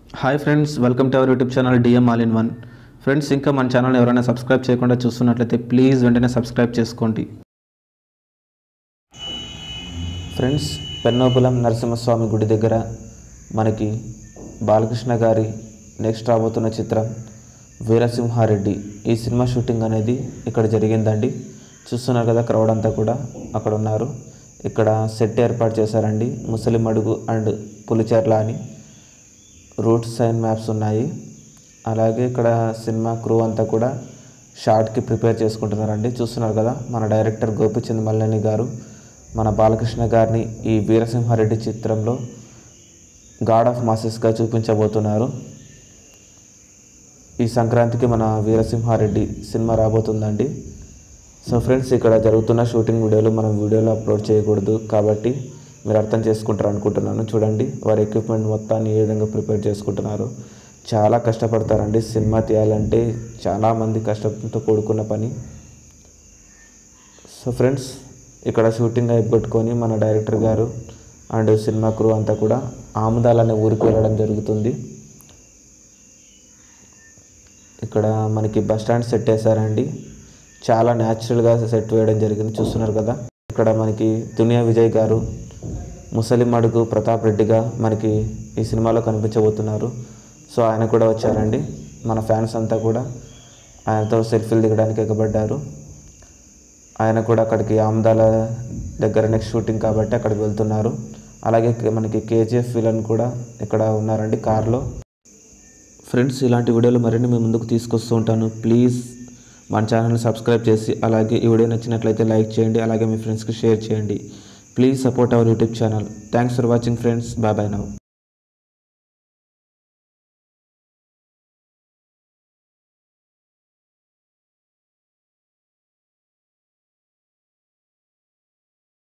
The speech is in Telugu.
hi friends welcome to our YouTube channel DM all in one friends ఇంకా మన ఛానల్ ఎవరైనా సబ్స్క్రైబ్ చేయకుండా చూస్తున్నట్లయితే ప్లీజ్ వెంటనే సబ్స్క్రైబ్ చేసుకోండి ఫ్రెండ్స్ పెన్నోపులం నరసింహస్వామి గుడి దగ్గర మనకి బాలకృష్ణ గారి నెక్స్ట్ రాబోతున్న చిత్రం వీరసింహారెడ్డి ఈ సినిమా షూటింగ్ అనేది ఇక్కడ జరిగిందండి చూస్తున్నారు కదా క్రౌడ్ అంతా కూడా అక్కడ ఉన్నారు ఇక్కడ సెట్ ఏర్పాటు చేశారండి ముసలి మడుగు అండ్ పులిచెర్ల అని రూట్ సైన్ మ్యాప్స్ ఉన్నాయి అలాగే ఇక్కడ సినిమా క్రూ అంతా కూడా షార్ట్కి ప్రిపేర్ చేసుకుంటున్నారండి చూస్తున్నారు కదా మన డైరెక్టర్ గోపిచంద్ మల్లని గారు మన బాలకృష్ణ గారిని ఈ వీరసింహారెడ్డి చిత్రంలో గాడ్ ఆఫ్ మాసెస్గా చూపించబోతున్నారు ఈ సంక్రాంతికి మన వీరసింహారెడ్డి సినిమా రాబోతుందండి సో ఫ్రెండ్స్ ఇక్కడ జరుగుతున్న షూటింగ్ వీడియోలు మనం వీడియోలో అప్లోడ్ చేయకూడదు కాబట్టి మీరు అర్థం చేసుకుంటారు అనుకుంటున్నాను చూడండి వారి ఎక్విప్మెంట్ మొత్తాన్ని ఏ విధంగా ప్రిపేర్ చేసుకుంటున్నారు చాలా కష్టపడతారండి సినిమా తీయాలంటే చాలామంది కష్టంతో కూడుకున్న పని సో ఫ్రెండ్స్ ఇక్కడ షూటింగ్ అయిపోగొట్టుకొని మన డైరెక్టర్ గారు అండ్ సినిమా క్రూ అంతా కూడా ఆముదాల్ అనే ఊరికి వెళ్ళడం జరుగుతుంది ఇక్కడ మనకి బస్ స్టాండ్ సెట్ వేశారండి చాలా న్యాచురల్గా సెట్ వేయడం జరిగింది చూస్తున్నారు కదా ఇక్కడ మనకి దునియా విజయ్ గారు ముసలి మడుగు ప్రతాప్ రెడ్డిగా మనకి ఈ సినిమాలో కనిపించబోతున్నారు సో ఆయన కూడా వచ్చారండి మన ఫ్యాన్స్ అంతా కూడా ఆయనతో సెల్ఫీలు దిగడానికి ఎగబడ్డారు ఆయన కూడా అక్కడికి ఆమ్దాల దగ్గర నెక్స్ట్ షూటింగ్ కాబట్టి అక్కడికి వెళ్తున్నారు అలాగే మనకి కేజీఎఫ్ విలన్ కూడా ఇక్కడ ఉన్నారండి కార్లో ఫ్రెండ్స్ ఇలాంటి వీడియోలు మరిన్ని మీ ముందుకు తీసుకొస్తూ ఉంటాను ప్లీజ్ మన ఛానల్ని సబ్స్క్రైబ్ చేసి అలాగే ఈ వీడియో నచ్చినట్లయితే లైక్ చేయండి అలాగే మీ ఫ్రెండ్స్కి షేర్ చేయండి please support our YouTube channel thanks for watching friends bye bye now